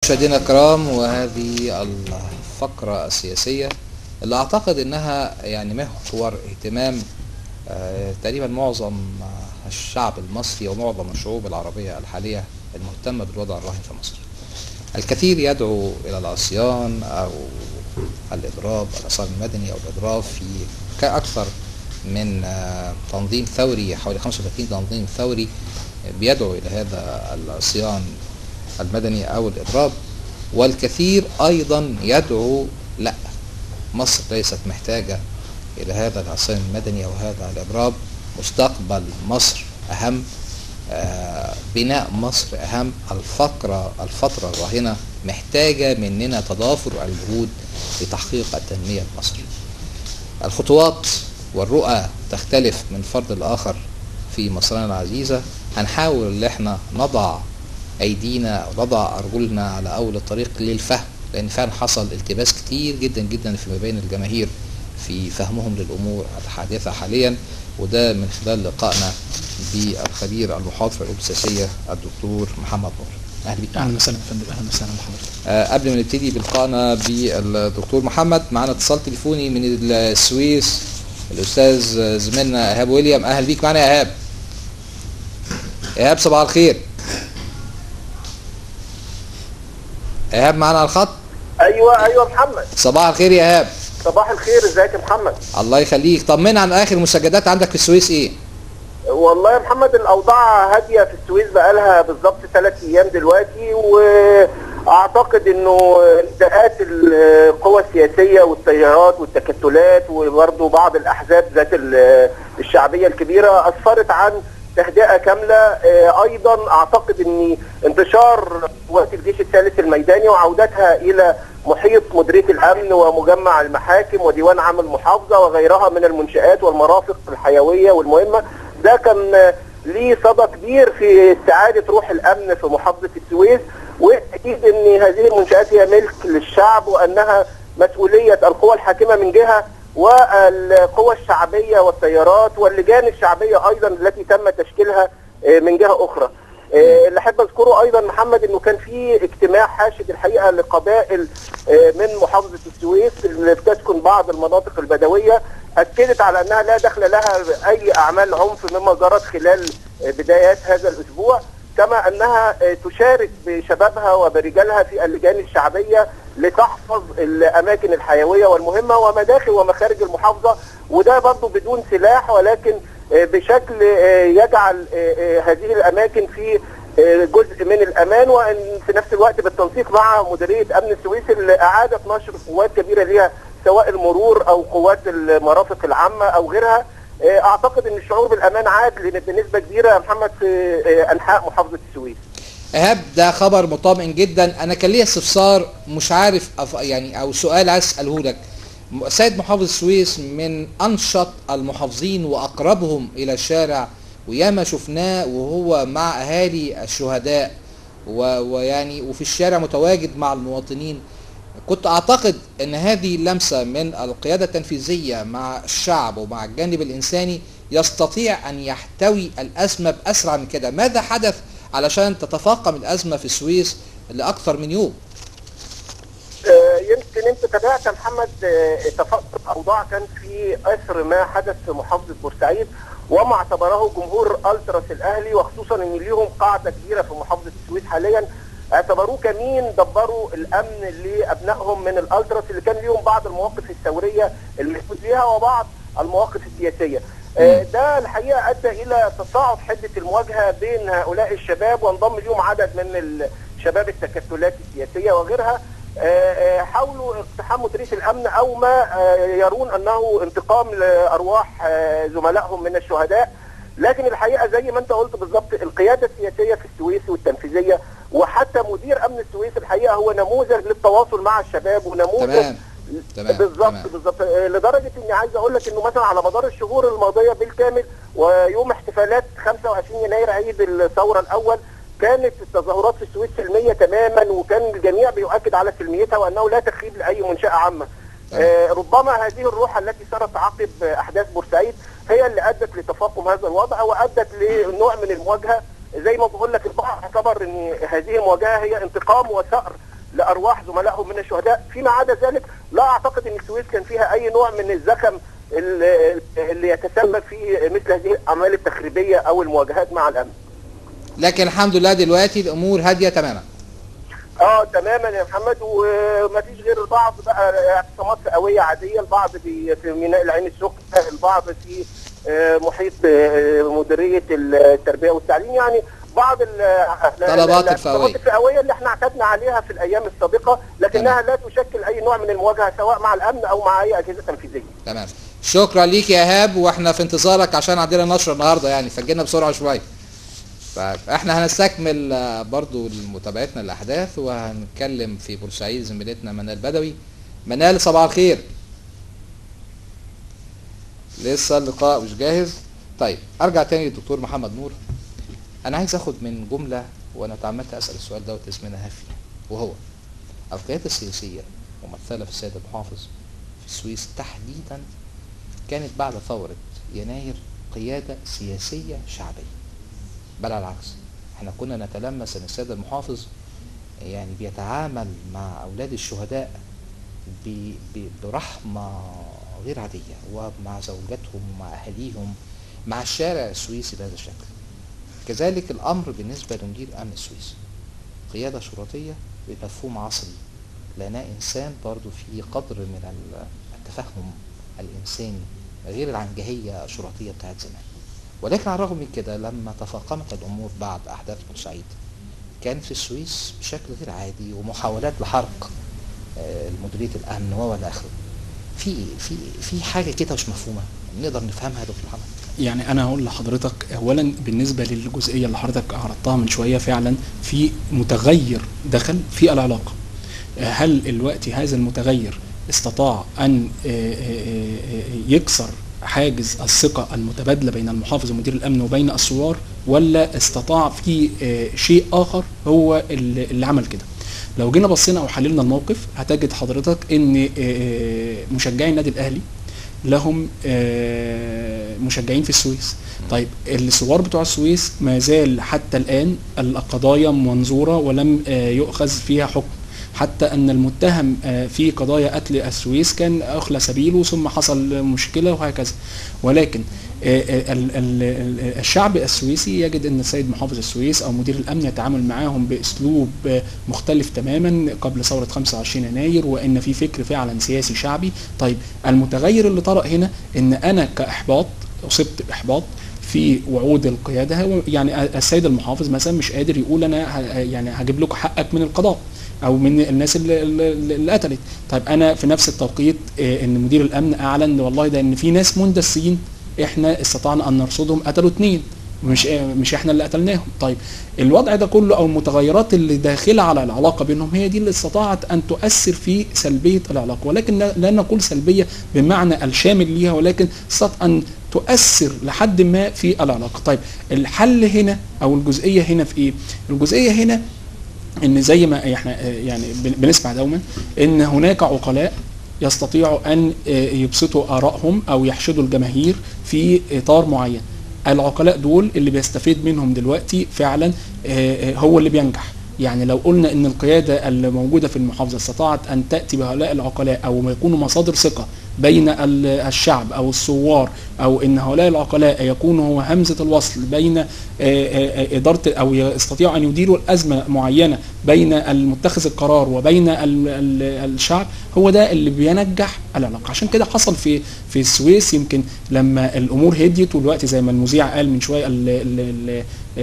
مشاهدينا الكرام وهذه الفقرة السياسية اللي أعتقد إنها يعني محور اهتمام آه، تقريبا معظم آه، الشعب المصري ومعظم الشعوب العربية الحالية المهتمة بالوضع الراهن في مصر. الكثير يدعو إلى العصيان أو الإضراب العصيان المدني أو الإضراب في كأكثر من آه، تنظيم ثوري حوالي 35 تنظيم ثوري بيدعو إلى هذا العصيان المدني أو الإضراب والكثير أيضا يدعو لا مصر ليست محتاجة إلى هذا العصيان المدني أو هذا الإضراب مستقبل مصر أهم آه، بناء مصر أهم الفقرة الفترة الراهنة محتاجة مننا تضافر الجهود لتحقيق التنمية لمصر الخطوات والرؤى تختلف من فرد لآخر في مصرنا العزيزة هنحاول ان احنا نضع ايدينا او نضع ارجلنا على اول الطريق للفهم لان فعلا حصل التباس كتير جدا جدا فيما بين الجماهير في فهمهم للامور الحادثه حاليا وده من خلال لقائنا بالخبير المحاط في العلوم السياسيه الدكتور محمد نور اهلا بيك معنا. اهلا وسهلا يا فندم اهلا وسهلا بحضرتك آه، قبل ما نبتدي بلقائنا بالدكتور محمد معانا اتصال تليفوني من السويس الاستاذ زميلنا ايهاب ويليام اهلا بيك معنا يا ايهاب ايهاب صباح الخير ايهاب معانا على الخط ايوه ايوه محمد صباح الخير يا ايهاب صباح الخير ازيك يا محمد الله يخليك طمنا عن اخر مسجدات عندك في السويس ايه والله يا محمد الاوضاع هاديه في السويس بقالها بالظبط ثلاث ايام دلوقتي واعتقد انه انتهاءات القوى السياسيه والتيارات والتكتلات وبرضه بعض الاحزاب ذات ال- الشعبيه الكبيره اسفرت عن تهدئه كامله آه، ايضا اعتقد ان انتشار قوات الجيش الثالث الميداني وعودتها الى محيط مديريه الامن ومجمع المحاكم وديوان عام المحافظه وغيرها من المنشات والمرافق الحيويه والمهمه ده كان آه، ليه صدى كبير في استعاده روح الامن في محافظه السويس واكيد ان هذه المنشات هي ملك للشعب وانها مسؤوليه القوى الحاكمه من جهه والقوى الشعبيه والتيارات واللجان الشعبيه ايضا التي تم تشكيلها آه، من جهه اخرى. آه، اللي احب اذكره ايضا محمد انه كان في اجتماع حاشد الحقيقه لقبائل آه، من محافظه السويس اللي بتسكن بعض المناطق البدويه اكدت على انها لا دخل لها باي اعمال عنف مما جرت خلال آه، بدايات هذا الاسبوع كما انها آه، تشارك بشبابها وبرجالها في اللجان الشعبيه لتحفظ الاماكن الحيويه والمهمه ومداخل ومخارج المحافظه وده برضه بدون سلاح ولكن آه، بشكل آه، يجعل آه، آه، هذه الاماكن في آه، جزء من الامان وان في نفس الوقت بالتنسيق مع مديريه امن السويس اللي اعادت نشر قوات كبيره ليها سواء المرور او قوات المرافق العامه او غيرها آه، اعتقد ان الشعور بالامان عاد لن- بنسبه كبيره يا محمد في آه، انحاء محافظه السويس ايهاب ده خبر مطمئن جدا انا كان ليا استفسار مش عارف أف... يعني او سؤال عايز اساله لك م- سيد محافظ السويس من انشط المحافظين واقربهم الى الشارع وياما شفناه وهو مع اهالي الشهداء و... ويعني وفي الشارع متواجد مع المواطنين كنت اعتقد ان هذه اللمسه من القياده التنفيذيه مع الشعب ومع الجانب الانساني يستطيع ان يحتوي الازمه باسرع من كده ماذا حدث علشان تتفاقم الازمه في السويس لاكثر من يوم آه، يمكن انت تابعت يا محمد آه، تفاقم الاوضاع كان في اثر ما حدث في محافظه بورسعيد وما اعتبره جمهور التراس الاهلي وخصوصا ان ليهم قاعده كبيره في محافظه السويس حاليا اعتبروه كمين دبروا الامن لابنائهم من الالتراس اللي كان ليهم بعض المواقف الثوريه المحفوظ ليها وبعض المواقف السياسيه. آه، ده الحقيقه ادى الى تصاعد حده المواجهه بين هؤلاء الشباب وانضم ليهم عدد من الشباب التكتلات السياسيه وغيرها آه، آه، حاولوا اقتحام مديريه الامن او ما آه، يرون انه انتقام لارواح آه، زملائهم من الشهداء لكن الحقيقه زي ما انت قلت بالظبط القياده السياسيه في السويس والتنفيذيه وحتى مدير امن السويس الحقيقه هو نموذج للتواصل مع الشباب ونموذج تمام تمام بالظبط تمام. بالظبط آه، لدرجه اني عايز اقول لك انه مثلا على مدار الشهور الماضيه بالكامل ويوم احتفالات 25 يناير عيد الثوره الاول كانت التظاهرات في السويس سلميه تماما وكان الجميع بيؤكد على سلميتها وانه لا تخيب لاي منشاه عامه. آه ربما هذه الروح التي صارت عقب آه، احداث بورسعيد هي اللي ادت لتفاقم هذا الوضع وادت لنوع من المواجهه زي ما بقول لك البعض اعتبر ان هذه المواجهه هي انتقام وثأر لارواح زملائهم من الشهداء فيما عدا ذلك لا اعتقد ان السويس كان فيها اي نوع من الزخم ال- اللي يتسبب في مثل هذه الاعمال التخريبيه او المواجهات مع الامن لكن الحمد لله دلوقتي الامور هاديه تماما اه تماما يا محمد وما فيش غير البعض بقى اعتصامات فئويه عاديه البعض في في ميناء العين السخنه البعض في آه، محيط آه، مديريه التربيه والتعليم يعني بعض ال- ال- طلبات الاعتصامات الفئوية. الفئويه اللي احنا اعتدنا عليها في الايام السابقه لكنها لا تشكل اي نوع من المواجهه سواء مع الامن او مع اي اجهزه تنفيذيه تمام شكرا ليك يا ايهاب واحنا في انتظارك عشان عندنا نشر النهارده يعني سجلنا بسرعه شويه فاحنا هنستكمل آه، برضو متابعتنا الاحداث وهنتكلم في بورسعيد زميلتنا منال بدوي منال صباح الخير لسه اللقاء مش جاهز طيب ارجع تاني للدكتور محمد نور انا عايز اخد من جمله وانا تعمدت اسال السؤال دوت اسمنا هافيه وهو القياده السياسيه ممثله في السيد المحافظ في السويس تحديدا كانت بعد ثورة يناير قيادة سياسية شعبية بل على العكس احنا كنا نتلمس ان السيد المحافظ يعني بيتعامل مع اولاد الشهداء ب- ب- برحمة غير عادية ومع زوجاتهم ومع اهاليهم مع الشارع السويسي بهذا الشكل كذلك الامر بالنسبة لمدير امن السويس قيادة شرطية بمفهوم عصري لنا انسان برضو في قدر من ال- التفهم الانساني غير العنجهيه الشرطيه بتاعت زمان ولكن على الرغم من كده لما تفاقمت الامور بعد احداث بورسعيد كان في السويس بشكل غير عادي ومحاولات لحرق آه، مديريه الامن والى اخره في في في حاجه كده مش مفهومه نقدر نفهمها يا دكتور محمد يعني انا هقول لحضرتك اولا بالنسبه للجزئيه اللي حضرتك عرضتها من شويه فعلا في متغير دخل في العلاقه آه، هل الوقت هذا المتغير استطاع ان آه، آه، آه، يكسر حاجز الثقه المتبادله بين المحافظ ومدير الامن وبين الثوار ولا استطاع في آه، شيء اخر هو اللي اللي عمل كده لو جينا بصينا او حللنا الموقف هتجد حضرتك ان آه، مشجعي النادي الاهلي لهم آه، مشجعين في السويس طيب الثوار بتوع السويس ما زال حتى الآن القضايا منظورة ولم آه، يؤخذ فيها حكم حتى أن المتهم آه، في قضايا قتل السويس كان أخلى سبيله ثم حصل مشكلة وهكذا ولكن آه، آه، ال- ال- ال- الشعب السويسي يجد أن السيد محافظ السويس أو مدير الأمن يتعامل معاهم بأسلوب آه، مختلف تماما قبل ثورة 25 يناير وأن في فكر فعلا سياسي شعبي طيب المتغير اللي طرأ هنا أن أنا كإحباط أصبت بإحباط في وعود القياده هو يعني السيد المحافظ مثلا مش قادر يقول انا ه- يعني هجيب لكم حقك من القضاء او من الناس اللي, اللي اللي قتلت طيب انا في نفس التوقيت آه، ان مدير الامن اعلن والله ده ان في ناس مندسين احنا استطعنا ان نرصدهم قتلوا اتنين مش آه، مش احنا اللي قتلناهم طيب الوضع ده كله او المتغيرات اللي داخله على العلاقه بينهم هي دي اللي استطاعت ان تؤثر في سلبيه العلاقه ولكن لا لا نقول سلبيه بمعنى الشامل ليها ولكن استطاعت ان تؤثر لحد ما في العلاقه طيب الحل هنا او الجزئيه هنا في ايه الجزئيه هنا ان زي ما احنا آه، يعني بن- بنسمع دوما ان هناك عقلاء يستطيعوا ان آه، يبسطوا ارائهم او يحشدوا الجماهير في اطار معين العقلاء دول اللي بيستفيد منهم دلوقتي فعلا آه، آه، هو اللي بينجح يعني لو قلنا ان القياده اللي موجوده في المحافظه استطاعت ان تاتي بهؤلاء العقلاء او يكونوا مصادر ثقه بين ال- الشعب او الثوار او ان هؤلاء العقلاء يكونوا هو همزه الوصل بين آه، آه، آه، اداره او يستطيعوا ان يديروا الازمه معينه بين المتخذ القرار وبين ال- ال- الشعب هو ده اللي بينجح العلاقه عشان كده حصل في في السويس يمكن لما الامور هديت والوقت زي ما المذيع قال من شويه ال ال ال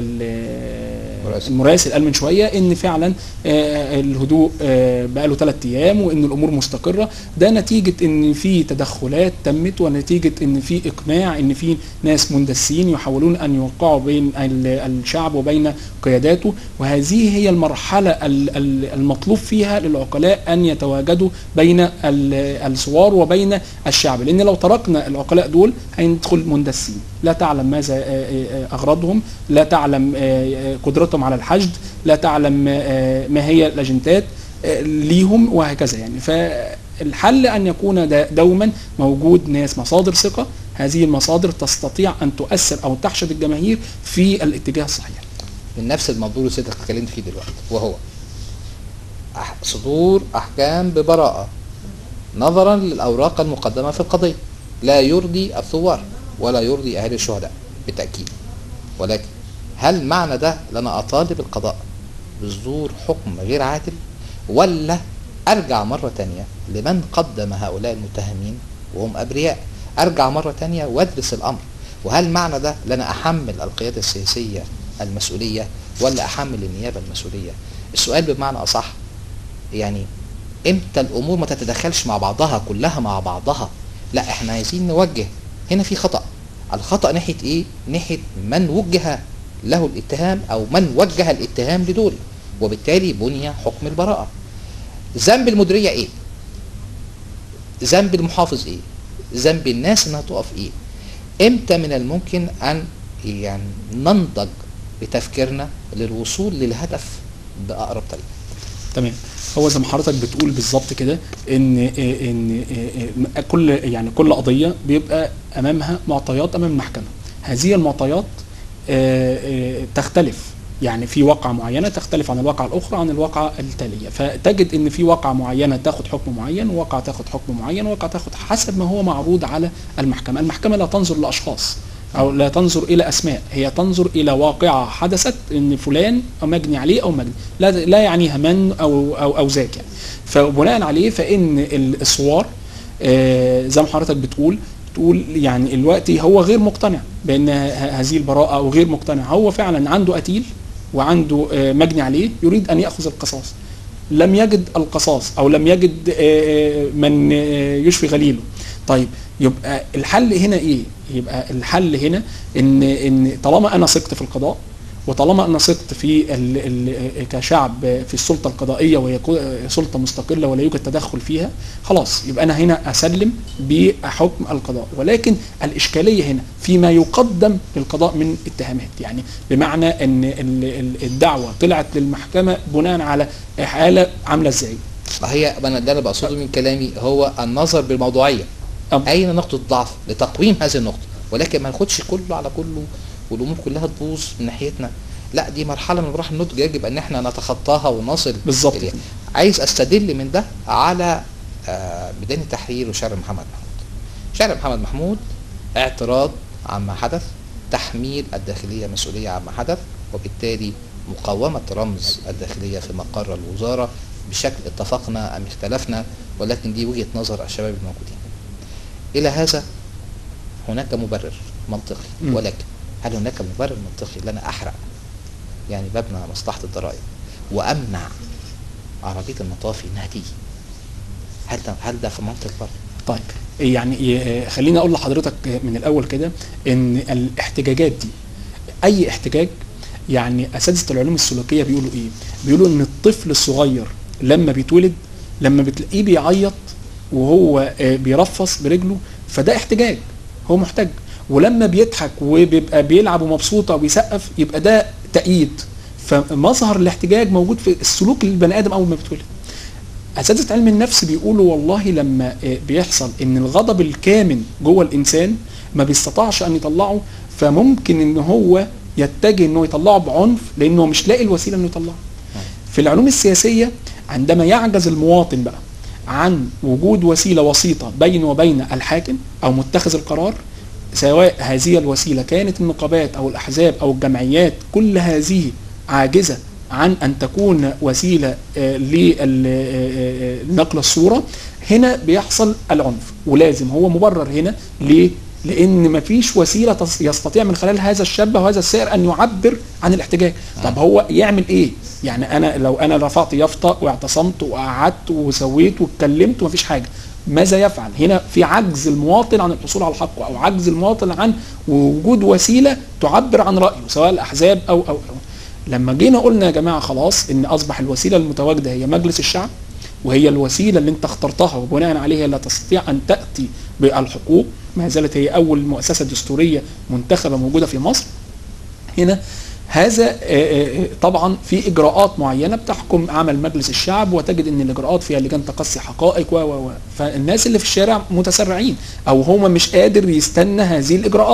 ال مراسل. المراسل قال من شويه ان فعلا آه، الهدوء آه، بقاله ثلاث ايام وان الامور مستقره ده نتيجه ان في تدخلات تمت ونتيجه ان في اقناع ان في ناس مندسين يحاولون ان يوقعوا بين ال- الشعب وبين قياداته وهذه هي المرحله ال- ال- المطلوب فيها للعقلاء ان يتواجدوا بين ال- الثوار وبين الشعب لان لو تركنا العقلاء دول هيدخل مندسين لا تعلم ماذا آه، آه، اغراضهم لا تعلم آه، آه، قدرتهم على الحشد لا تعلم آه، ما هي الاجندات آه، ليهم وهكذا يعني فالحل ان يكون دا- دوما موجود ناس مصادر ثقه هذه المصادر تستطيع ان تؤثر او تحشد الجماهير في الاتجاه الصحيح من نفس الموضوع اللي سيادتك اتكلمت فيه دلوقتي وهو أح- صدور احكام ببراءه نظرا للاوراق المقدمه في القضيه لا يرضي الثوار ولا يرضي اهالي الشهداء بالتاكيد ولكن هل معنى ده ان انا اطالب القضاء بصدور حكم غير عادل ولا ارجع مره تانية لمن قدم هؤلاء المتهمين وهم ابرياء ارجع مره تانية وادرس الامر وهل معنى ده ان انا احمل القياده السياسيه المسؤوليه ولا احمل النيابه المسؤوليه السؤال بمعنى اصح يعني امتى الامور ما تتدخلش مع بعضها كلها مع بعضها لا احنا عايزين نوجه هنا في خطا الخطا ناحيه ايه ناحيه من وجه له الاتهام او من وجه الاتهام لدول وبالتالي بني حكم البراءه ذنب المديريه ايه ذنب المحافظ ايه ذنب الناس انها تقف ايه امتى من الممكن ان يعني ننضج بتفكيرنا للوصول للهدف باقرب طريقه تمام هو زي ما حضرتك بتقول بالظبط كده ان ان كل يعني كل قضيه بيبقى امامها معطيات امام المحكمه هذه المعطيات آه، آه، تختلف يعني في واقعة معينة تختلف عن الواقعة الأخرى عن الواقعة التالية فتجد إن في واقعة معينة تاخد حكم معين وواقعة تاخد حكم معين وواقعة تاخد حسب ما هو معروض على المحكمة المحكمة لا تنظر لأشخاص أو لا تنظر إلى أسماء هي تنظر إلى واقعة حدثت إن فلان أو مجني عليه أو مجني لا, لا يعنيها من أو أو أو ذاك يعني فبناء عليه فإن الصور آه، زي ما حضرتك بتقول تقول يعني الوقت هو غير مقتنع بان ه- هذه البراءه او غير مقتنع هو فعلا عنده قتيل وعنده آه، مجني عليه يريد ان ياخذ القصاص لم يجد القصاص او لم يجد آه، آه، من آه، يشفي غليله طيب يبقى الحل هنا ايه يبقى الحل هنا ان ان طالما انا ثقت في القضاء وطالما انا ثقت في ال ال كشعب في السلطه القضائيه وهي كو- سلطه مستقله ولا يوجد تدخل فيها خلاص يبقى انا هنا اسلم بحكم القضاء ولكن الاشكاليه هنا فيما يقدم للقضاء من اتهامات يعني بمعنى ان ال- ال- الدعوه طلعت للمحكمه بناء على حاله عامله ازاي هي انا ده اللي بقصده من كلامي هو النظر بالموضوعيه أم. اين نقطه ضعف لتقويم هذه النقطه ولكن ما ناخدش كله على كله والامور كلها تبوظ من ناحيتنا لا دي مرحله من مراحل النضج يجب ان احنا نتخطاها ونصل بالظبط. إليها. عايز استدل من ده على آه، ميدان التحرير وشارع محمد محمود شارع محمد محمود اعتراض عما حدث تحميل الداخليه مسؤوليه عما حدث وبالتالي مقاومه رمز الداخليه في مقر الوزاره بشكل اتفقنا ام اختلفنا ولكن دي وجهه نظر الشباب الموجودين الى هذا هناك مبرر منطقي مم. ولكن هل هناك مبرر منطقي ان انا احرق يعني مبنى مصلحه الضرائب وامنع عربيه المطافي انها تيجي هل ده هل ده في منطق برضه؟ طيب يعني آه، خليني اقول لحضرتك من الاول كده ان الاحتجاجات دي اي احتجاج يعني اساتذه العلوم السلوكيه بيقولوا ايه بيقولوا ان الطفل الصغير لما بيتولد لما بتلاقيه بيعيط وهو آه، بيرفص برجله فده احتجاج هو محتج ولما بيضحك وبيبقى بيلعب ومبسوط او بيسقف يبقى ده تأييد فمظهر الاحتجاج موجود في السلوك للبني ادم اول ما بيتولد اساتذه علم النفس بيقولوا والله لما آه، بيحصل ان الغضب الكامن جوه الانسان ما بيستطاعش ان يطلعه فممكن ان هو يتجه انه يطلعه بعنف لانه مش لاقي الوسيله انه يطلعه في العلوم السياسيه عندما يعجز المواطن بقى عن وجود وسيله وسيطه بينه وبين الحاكم او متخذ القرار سواء هذه الوسيله كانت النقابات او الاحزاب او الجمعيات كل هذه عاجزه عن ان تكون وسيله آه، لنقل الصوره هنا بيحصل العنف ولازم هو مبرر هنا ليه؟ لان مفيش وسيله تص- يستطيع من خلال هذا الشاب او هذا السائر ان يعبر عن الاحتجاج طب هو يعمل ايه يعني انا لو انا رفعت يافطه واعتصمت وقعدت وسويت واتكلمت ومفيش حاجه ماذا يفعل هنا في عجز المواطن عن الحصول على حقه او عجز المواطن عن وجود وسيله تعبر عن رايه سواء الاحزاب او او, أو. لما جينا قلنا يا جماعه خلاص ان اصبح الوسيله المتواجده هي مجلس الشعب وهي الوسيله اللي انت اخترتها وبناء عليها لا تستطيع ان تاتي بالحقوق ما زالت هي اول مؤسسه دستوريه منتخبه موجوده في مصر هنا هذا آه، آه، طبعا في اجراءات معينه بتحكم عمل مجلس الشعب وتجد ان الاجراءات فيها لجان تقصي حقائق و و و فالناس اللي في الشارع متسرعين او هم مش قادر يستنى هذه الاجراءات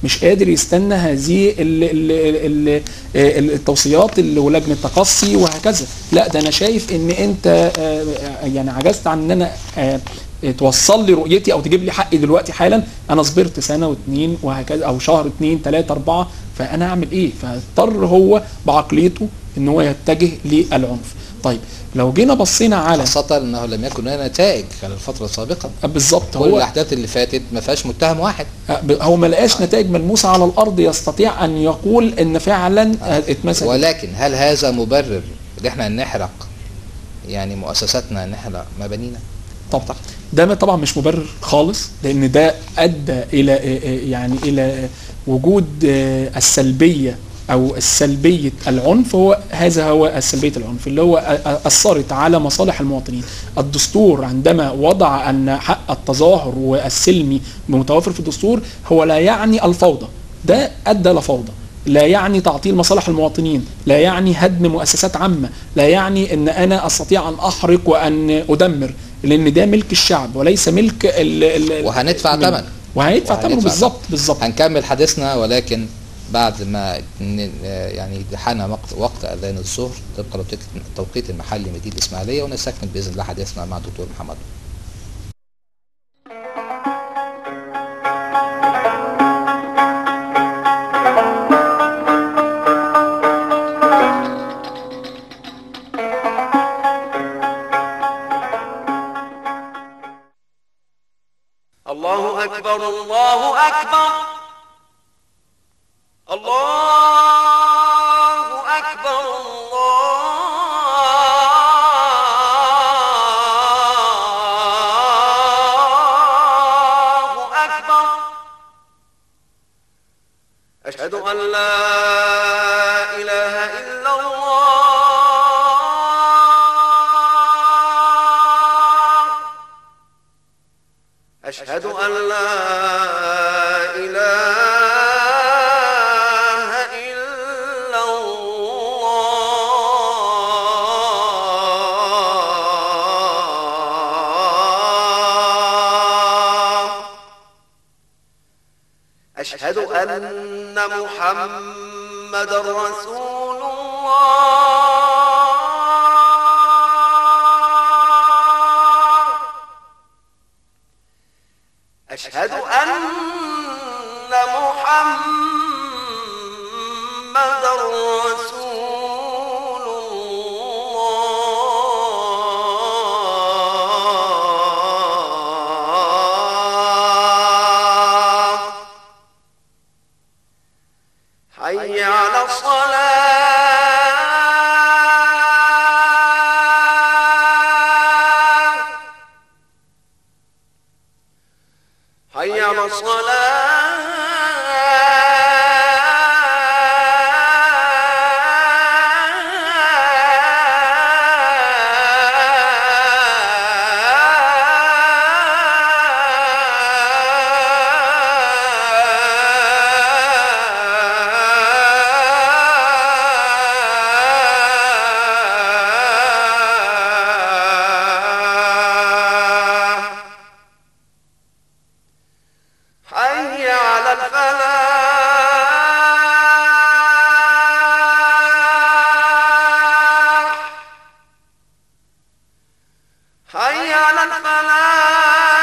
مش قادر يستنى هذه ال ال ال ال التوصيات اللي ولجنه تقصي وهكذا لا ده انا شايف ان انت آه، يعني عجزت عن ان انا آه، توصل لي رؤيتي او تجيب لي حقي دلوقتي حالا انا صبرت سنه واثنين وهكذا او شهر اثنين ثلاثه اربعه فانا اعمل ايه فاضطر هو بعقليته ان هو يتجه للعنف طيب لو جينا بصينا على خاصة انه لم يكن هناك نتائج خلال الفترة السابقة بالظبط كل هو الاحداث اللي فاتت ما فيهاش متهم واحد هو ما لقاش نتائج ملموسه على الارض يستطيع ان يقول ان فعلا اتمسك ولكن هل هذا مبرر ان احنا نحرق يعني مؤسساتنا نحرق مبانينا طبعا ده طبعا مش مبرر خالص لان ده ادى الى يعني الى وجود السلبيه او السلبيه العنف هو هذا هو السلبيه العنف اللي هو اثرت على مصالح المواطنين الدستور عندما وضع ان حق التظاهر والسلمي متوفر في الدستور هو لا يعني الفوضى ده ادى لفوضى لا يعني تعطيل مصالح المواطنين لا يعني هدم مؤسسات عامة لا يعني ان انا استطيع ان احرق وان ادمر لان ده ملك الشعب وليس ملك ال ال وهندفع من- ثمن وهيدفع ثمنه وهندفع بالظبط بالظبط هنكمل حديثنا ولكن بعد ما ن- يعني حان وقت وقت اذان الظهر طبقا للتوقيت- التوقيت المحلي مدينه الاسماعيليه ونستكمل باذن الله حديثنا مع الدكتور محمد الله أكبر الله أكبر الله أكبر الله أكبر أشهد أن لا إله إلا الله أشهد أن لا إله إلا الله أشهد أن محمد رسول الله أشهد أن محمد رسول الله حي على الصلاة حي على الصلاة حي على الفلاح حي على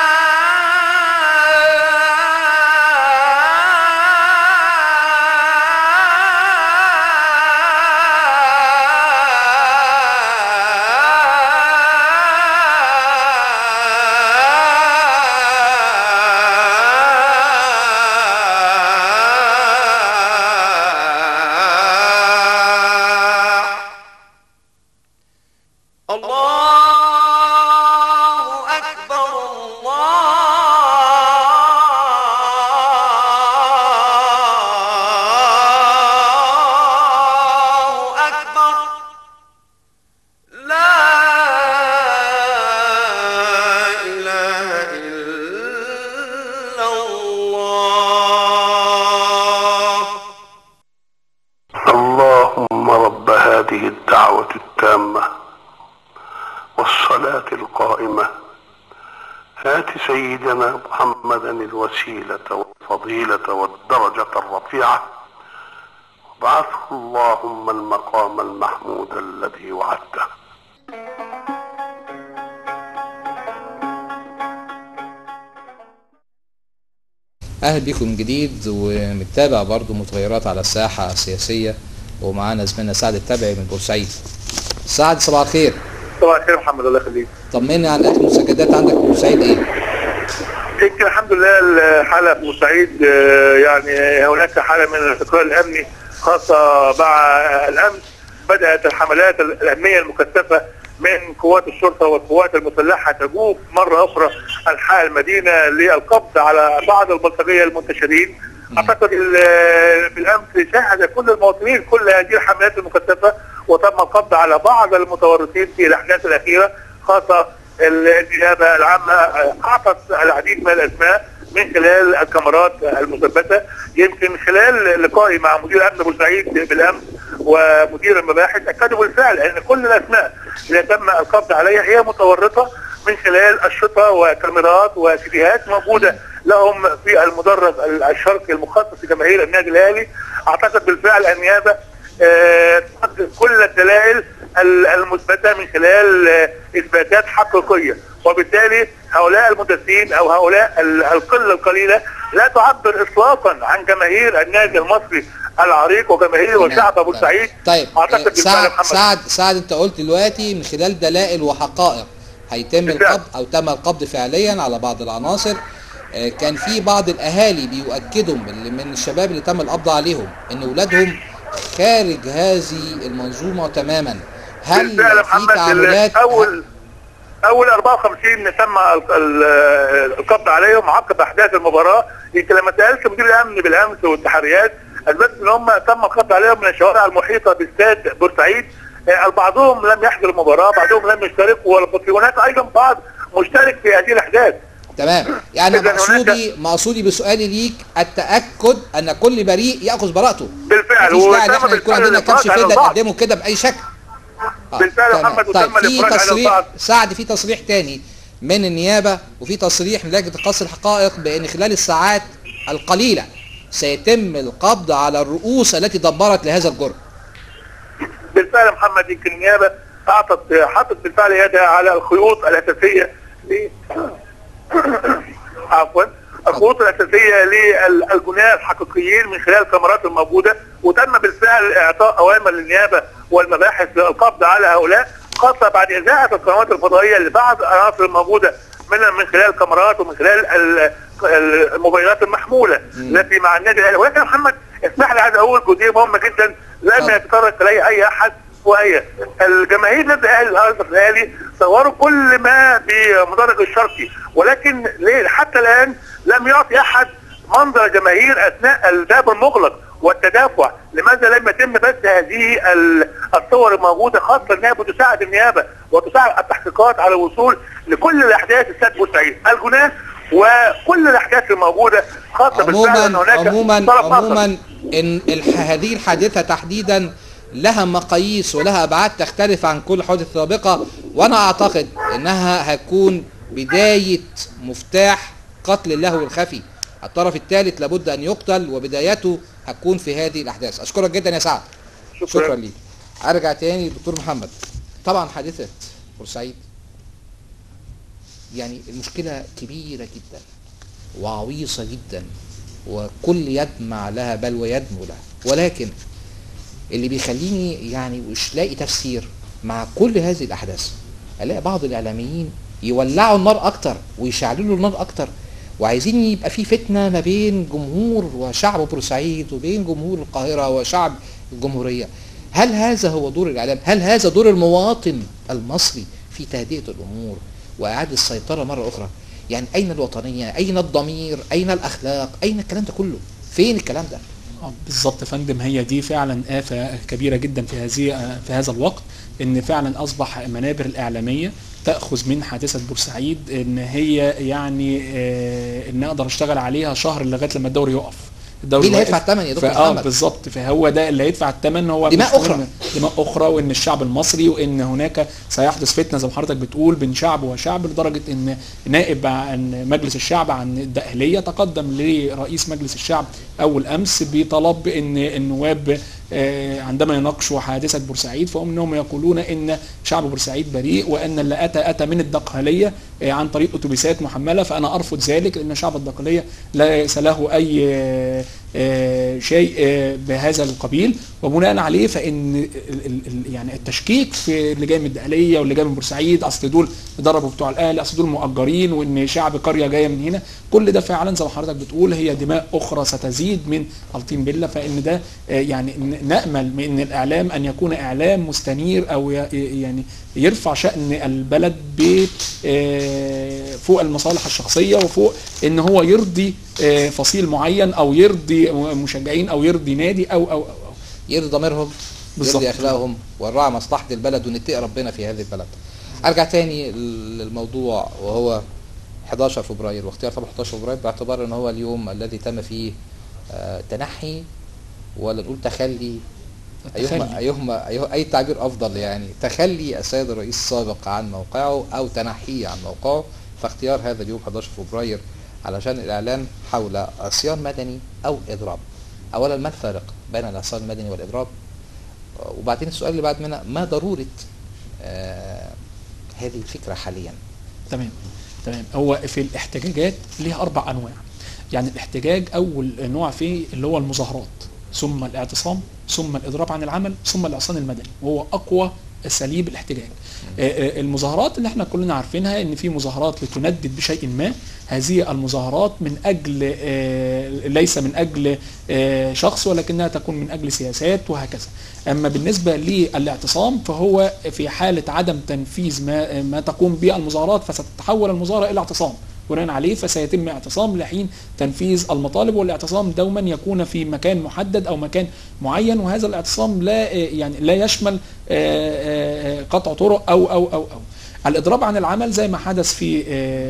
الفلاح الله أكبر الله أكبر لا إله إلا الله اللهم رب هذه الدعوة التامة والصلاة القائمة هات سيدنا محمدا الوسيلة الفضيلة والدرجة الرفيعة وابعثه اللهم المقام المحمود الذي وعدته اهلا بكم من جديد ومتابع برضو متغيرات على الساحة السياسية ومعانا زميلنا سعد التبعي من بورسعيد سعد صباح الخير صباح الخير محمد الله يخليك طمني عن اخر المستجدات عندك في بورسعيد ايه يمكن الحمد لله الحالة في بورسعيد آه، يعني هناك حالة من الاستقرار الأمني خاصة مع الأمس بدأت الحملات الأمنية المكثفة من قوات الشرطة والقوات المسلحة تجوب مرة أخرى أنحاء المدينة للقبض على بعض البلطجية المنتشرين أعتقد ال- بالأمس شاهد كل المواطنين كل هذه الحملات المكثفة وتم القبض على بعض المتورطين في الأحداث الأخيرة خاصة النيابة العامة أعطت العديد من الأسماء من خلال الكاميرات المثبتة يمكن خلال لقائي مع مدير أمن بورسعيد بالأمس ومدير المباحث أكدوا بالفعل أن كل الأسماء اللي تم القبض عليها هي متورطة من خلال أشرطة وكاميرات وسيديهات موجودة لهم في المدرج الشرقي المخصص لجماهير النادي الأهلي أعتقد بالفعل النيابة آه، تقدم كل الدلائل ال- المثبته من خلال آه، اثباتات حقيقيه وبالتالي هؤلاء المدسين او هؤلاء ال- القله القليله لا تعبر اطلاقا عن جماهير النادي المصري العريق وجماهير وشعب بورسعيد طيب اعتقد آه، بالفعل سعد محمد سعد سعد انت قلت دلوقتي من خلال دلائل وحقائق هيتم بالفعل. القبض او تم القبض فعليا على بعض العناصر آه، كان في بعض الاهالي بيؤكدوا من من الشباب اللي تم القبض عليهم ان اولادهم خارج هذه المنظومه تماما هل بالفعل يا في محمد تعاملات اول اول 54 تم ال- ال- القبض عليهم عقب احداث المباراه يمكن لما سالت مدير الامن بالامس والتحريات اثبت ان هم تم القبض عليهم من الشوارع المحيطه باستاد بورسعيد آه، بعضهم لم يحضر المباراه بعضهم لم يشترك وفي هناك ايضا بعض مشترك في هذه الاحداث تمام يعني إذن هناك- مقصودي مقصودي بسؤالي ليك التاكد ان كل بريء ياخذ براءته بالفعل مفيش داعي ان وتم احنا يكون بالفعل عندنا الإفراج كبش عن فدا البعض. نقدمه كده باي شكل آه، بالفعل يا تمام. محمد طيب وتم في الإفراج عن تصريح البعض. سعد في تصريح تاني من النيابه وفي تصريح من لجنه قص الحقائق بان خلال الساعات القليله سيتم القبض على الرؤوس التي دبرت لهذا الجرم بالفعل يا محمد يمكن النيابه اعطت حطت بالفعل يدها على الخيوط الاساسيه ل عفوا الخطوط الاساسيه للجناه الحقيقيين من خلال الكاميرات الموجوده وتم بالفعل اعطاء اوامر للنيابه والمباحث للقبض على هؤلاء خاصه بعد اذاعه القنوات الفضائيه لبعض العناصر الموجوده من من خلال الكاميرات ومن خلال ال- الموبايلات المحموله التي مع النادي الاهلي ولكن يا محمد اسمح لي عايز اقول جزئيه مهمه جدا لم اتفضل. يتطرق اليه اي احد وهي الجماهير النادي الاهلي الارض الاهلي صوروا كل ما بمدرج الشرقي ولكن ليه حتى الان لم يعطي احد منظر جماهير اثناء الباب المغلق والتدافع لماذا لم يتم بث هذه ال- الصور الموجوده خاصه انها بتساعد النيابه وتساعد التحقيقات على الوصول لكل الاحداث استاد بورسعيد الجناه وكل الاحداث الموجوده خاصه بالفعل ان عموما هناك عموما طرف آخر. عموما ان الح- هذه الحادثه تحديدا لها مقاييس ولها ابعاد تختلف عن كل حوادث سابقه وانا اعتقد انها هتكون بدايه مفتاح قتل اللهو الخفي الطرف الثالث لابد ان يقتل وبدايته هتكون في هذه الاحداث اشكرك جدا يا سعد شكرا. شكرا ليك ارجع تاني دكتور محمد طبعا حادثه بورسعيد يعني المشكله كبيره جدا وعويصة جدا وكل يدمع لها بل ويدنو لها ولكن اللي بيخليني يعني مش لاقي تفسير مع كل هذه الأحداث ألاقي بعض الإعلاميين يولعوا النار أكتر ويشعللوا النار أكتر وعايزين يبقى في فتنة ما بين جمهور وشعب بورسعيد وبين جمهور القاهرة وشعب الجمهورية هل هذا هو دور الإعلام؟ هل هذا دور المواطن المصري في تهدئة الأمور وإعادة السيطرة مرة أخرى؟ يعني أين الوطنية؟ أين الضمير؟ أين الأخلاق؟ أين الكلام ده كله؟ فين الكلام ده؟ آه، بالظبط يا فندم هي دي فعلا آفة كبيرة جدا في هذه آه، في هذا الوقت ان فعلا اصبح المنابر الاعلامية تأخذ من حادثة بورسعيد ان هي يعني آه، ان اقدر اشتغل عليها شهر لغاية لما الدوري يقف الدوري مين اللي واقف. هيدفع الثمن يا دكتور فاه محمد؟ بالظبط فهو ده اللي هيدفع الثمن هو دماء مش أخرى. مهم. دماء اخرى وان الشعب المصري وان هناك سيحدث فتنه زي ما حضرتك بتقول بين شعب وشعب لدرجه ان نائب عن مجلس الشعب عن الدقهليه تقدم لرئيس مجلس الشعب اول امس بطلب ان النواب آه، عندما يناقشوا حادثه بورسعيد فهم انهم يقولون ان شعب بورسعيد بريء وان اللي اتى اتى من الدقهليه آه، عن طريق اتوبيسات محمله فانا ارفض ذلك لان شعب الدقهليه ليس له اي آه، آه، شيء آه، بهذا القبيل وبناء عليه فان ال- ال- ال- يعني التشكيك في اللي جاي من الدقهليه واللي جاي من بورسعيد اصل دول ضربوا بتوع الاهلي اصل دول مؤجرين وان شعب قريه جايه من هنا كل ده فعلا زي ما حضرتك بتقول هي دماء اخرى ستزيد من الطين بله فان ده آه، يعني ن- نامل من الاعلام ان يكون اعلام مستنير او ي- يعني يرفع شان البلد ب آه، فوق المصالح الشخصيه وفوق ان هو يرضي آه، فصيل معين او يرضي مشجعين او يرضي نادي او او او, أو. يرضي ضميرهم بالظبط. يرضي اخلاقهم ونراعي مصلحه البلد ونتقي ربنا في هذه البلد ارجع تاني للموضوع وهو 11 فبراير واختيار طبعا 11 فبراير باعتبار ان هو اليوم الذي تم فيه آه، تنحي ولا نقول تخلي ايهما تخلي. ايهما أيه اي تعبير افضل يعني تخلي السيد الرئيس السابق عن موقعه او تنحيه عن موقعه فاختيار هذا اليوم 11 فبراير علشان الاعلان حول عصيان مدني او اضراب اولا ما الفارق بين العصيان المدني والاضراب آه، وبعدين السؤال اللي بعد منها ما ضروره آه هذه الفكره حاليا تمام تمام هو في الاحتجاجات ليها اربع انواع يعني الاحتجاج اول نوع فيه اللي هو المظاهرات ثم الاعتصام ثم الاضراب عن العمل ثم العصيان المدني وهو اقوى اساليب الاحتجاج آه، آه، المظاهرات اللي احنا كلنا عارفينها ان في مظاهرات لتندد بشيء ما هذه المظاهرات من اجل آه، ليس من اجل آه، شخص ولكنها تكون من اجل سياسات وهكذا اما بالنسبه للاعتصام فهو في حاله عدم تنفيذ ما ما تقوم به المظاهرات فستتحول المظاهره الى اعتصام بناء عليه فسيتم اعتصام لحين تنفيذ المطالب والاعتصام دوما يكون في مكان محدد او مكان معين وهذا الاعتصام لا يعني لا يشمل آه، آه، قطع طرق او او او او الاضراب عن العمل زي ما حدث في آه،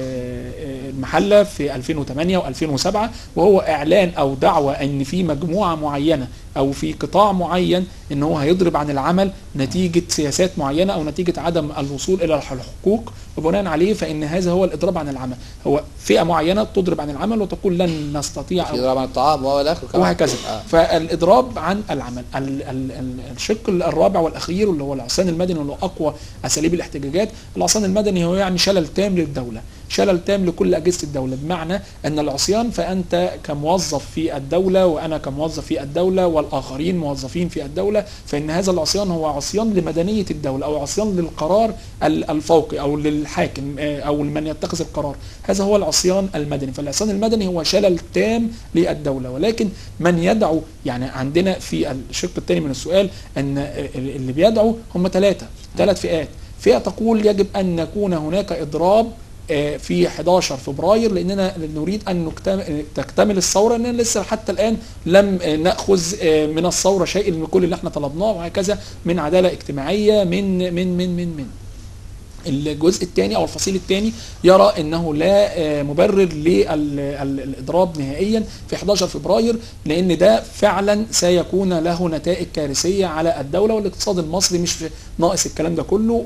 آه، المحله في 2008 و2007 وهو اعلان او دعوه ان في مجموعه معينه او في قطاع معين ان هو هيضرب عن العمل نتيجه سياسات معينه او نتيجه عدم الوصول الى الحقوق وبناء عليه فان هذا هو الاضراب عن العمل هو فئه معينه تضرب عن العمل وتقول لن نستطيع في أو اضراب عن الطعام والى اخره كمان. وهكذا آه. فالاضراب عن العمل ال- ال- ال- الشق الرابع والاخير اللي هو العصيان المدني واللي هو اقوى اساليب الاحتجاجات العصيان المدني هو يعني شلل تام للدوله شلل تام لكل اجهزه الدوله بمعنى ان العصيان فانت كموظف في الدوله وانا كموظف في الدوله والاخرين موظفين في الدوله فان هذا العصيان هو عصيان لمدنيه الدوله او عصيان للقرار ال- الفوقي او للحاكم آه، او لمن يتخذ القرار هذا هو العصيان المدني فالعصيان المدني هو شلل تام للدوله ولكن من يدعو يعني عندنا في الشق الثاني من السؤال ان اللي بيدعو هم ثلاثه ثلاث فئات فئه تقول يجب ان يكون هناك اضراب آه، في 11 فبراير لاننا نريد ان نكتمل تكتمل الثوره اننا لسه حتى الان لم آه، ناخذ آه، من الثوره شيء من كل اللي احنا طلبناه وهكذا من عداله اجتماعيه من من من من من الجزء الثاني او الفصيل الثاني يرى انه لا آه، مبرر للاضراب نهائيا في 11 فبراير لان ده فعلا سيكون له نتائج كارثيه على الدوله والاقتصاد المصري مش ناقص الكلام ده كله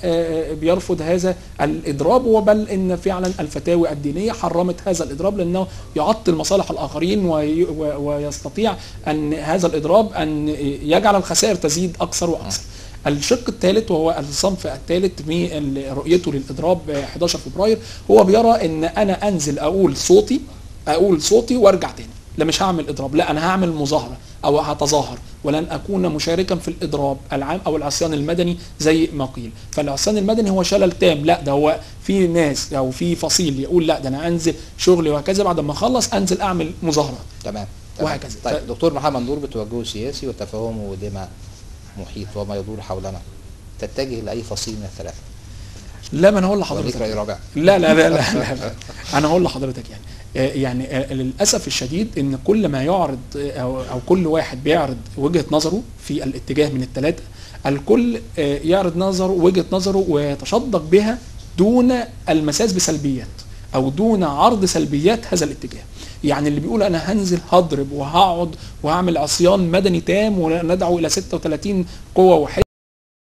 وبيرفض هذا الاضراب وبل ان فعلا الفتاوى الدينيه حرمت هذا الاضراب لانه يعطل مصالح الاخرين وي- و- ويستطيع ان هذا الاضراب ان يجعل الخسائر تزيد اكثر واكثر. الشق الثالث وهو الصنف الثالث من رؤيته للاضراب 11 فبراير هو بيرى ان انا انزل اقول صوتي اقول صوتي وارجع تاني لا مش هعمل اضراب لا انا هعمل مظاهره او هتظاهر ولن اكون مشاركا في الاضراب العام او العصيان المدني زي ما قيل فالعصيان المدني هو شلل تام لا ده هو في ناس او في فصيل يقول لا ده انا انزل شغلي وهكذا بعد ما اخلص انزل اعمل مظاهرات تمام تمام. وهكذا. طيب ف- دكتور محمد نور بتوجهه سياسي وتفهمه لما محيط وما يدور حولنا تتجه لاي فصيل من الثلاثه لا ما انا هقول وليك لحضرتك راي رابع لا لا لا لا, لا, لا. انا هقول لحضرتك يعني آه، يعني آه، للاسف الشديد ان كل ما يعرض آه، او او كل واحد بيعرض وجهه نظره في الاتجاه من الثلاثه الكل آه، يعرض نظره وجهه نظره ويتشدق بها دون المساس بسلبيات او دون عرض سلبيات هذا الاتجاه يعني اللي بيقول انا هنزل هضرب وهقعد وهعمل عصيان مدني تام وندعو الى 36 قوه وحده